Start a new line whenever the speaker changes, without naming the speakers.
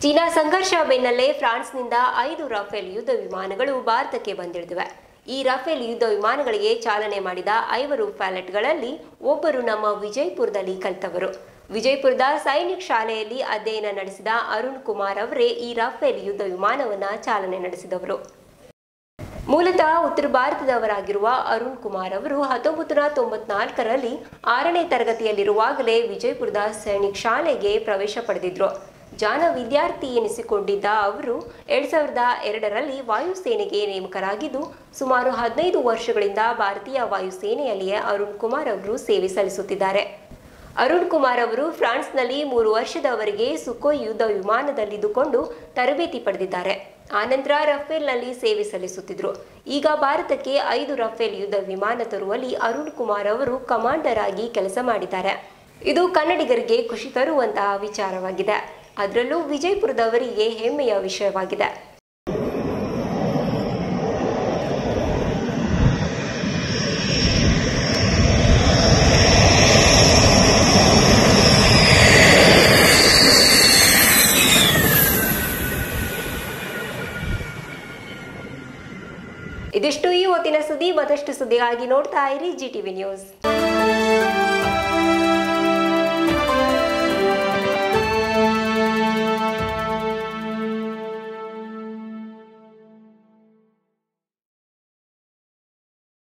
China ಸಂಘರ್ಷ ಬೆನ್ನಲ್ಲೇ ಫ್ರಾನ್ಸ್ನಿಂದ ಐದು ರಾಫೆಲ್ ಯುದ್ಧ ವಿಮಾನಗಳು ಭಾರತಕ್ಕೆ ಬಂದಿಳಿದಿವೆ ಈ ರಾಫೆಲ್ ಯುದ್ಧ ವಿಮಾನಗಳಿಗೆ ಚಾಲನೆ ಮಾಡಿದ ಐವರು ಪೈಲಟ್ಗಳಲ್ಲಿ ಒಬ್ಬರು ನಮ್ಮ ವಿಜಯಪುರದಲ್ಲಿ ಕಲಿತವರು ವಿಜಯಪುರದ ಸೈನಿಕ್ ಶಾಲೆಯಲ್ಲಿ ಅಧ್ಯಯನ ನಡೆಸಿದ ಅರುಣ್ ಕುಮಾರ್ ಅವರೇ ಈ ರಾಫೆಲ್ ಯುದ್ಧ ವಿಮಾನವನ್ನ ಚಾಲನೆ ನಡೆಸಿದವರು ಮೂಲತಃ ಉತ್ತರ ಭಾರತದವರಾಗಿರುವ ಅರುಣ್ ಕುಮಾರ್ ಅವರು ಹತ್ತೊಂಬತ್ತು ನೂರ ತೊಂಬತ್ನಾಲ್ಕರಲ್ಲಿ ಆರನೇ ತರಗತಿಯಲ್ಲಿರುವಾಗಲೇ ವಿಜಯಪುರದ ಸೈನಿಕ್ ಶಾಲೆಗೆ ಪ್ರವೇಶ ಪಡೆದಿದ್ರು ಜಾನ ವಿದ್ಯಾರ್ಥಿ ಎನಿಸಿಕೊಂಡಿದ್ದ ಅವರು ಎರಡ್ ಸಾವಿರದ ಎರಡರಲ್ಲಿ ವಾಯುಸೇನೆಗೆ ನೇಮಕರಾಗಿದ್ದು ಸುಮಾರು ಹದಿನೈದು ವರ್ಷಗಳಿಂದ ಭಾರತೀಯ ವಾಯುಸೇನೆಯಲ್ಲಿಯೇ ಅರುಣ್ ಕುಮಾರ್ ಅವರು ಸೇವೆ ಸಲ್ಲಿಸುತ್ತಿದ್ದಾರೆ ಅರುಣ್ ಕುಮಾರ್ ಅವರು ಫ್ರಾನ್ಸ್ನಲ್ಲಿ ಮೂರು ವರ್ಷದವರೆಗೆ ಸುಖೋಯ್ ಯುದ್ಧ ವಿಮಾನದಲ್ಲಿದ್ದುಕೊಂಡು ತರಬೇತಿ ಪಡೆದಿದ್ದಾರೆ ಆನಂತರ ರಫೇಲ್ನಲ್ಲಿ ಸೇವೆ ಸಲ್ಲಿಸುತ್ತಿದ್ರು ಈಗ ಭಾರತಕ್ಕೆ ಐದು ರಫೇಲ್ ಯುದ್ಧ ವಿಮಾನ ತರುವಲ್ಲಿ ಅರುಣ್ ಕುಮಾರ್ ಅವರು ಕಮಾಂಡರ್ ಆಗಿ ಕೆಲಸ ಮಾಡಿದ್ದಾರೆ ಇದು ಕನ್ನಡಿಗರಿಗೆ ಖುಷಿ ತರುವಂತಹ ವಿಚಾರವಾಗಿದೆ ಅದರಲ್ಲೂ ವಿಜಯಪುರದವರಿಗೆ ಹೆಮ್ಮೆಯ ವಿಷಯವಾಗಿದೆ ಇದಿಷ್ಟು ಈ ಹೊತ್ತಿನ ಸುದ್ದಿ ಮತ್ತಷ್ಟು ಸುದ್ದಿಗಾಗಿ ನೋಡ್ತಾ ಇರಿ ಜಿ ಟಿವಿ ನ್ಯೂಸ್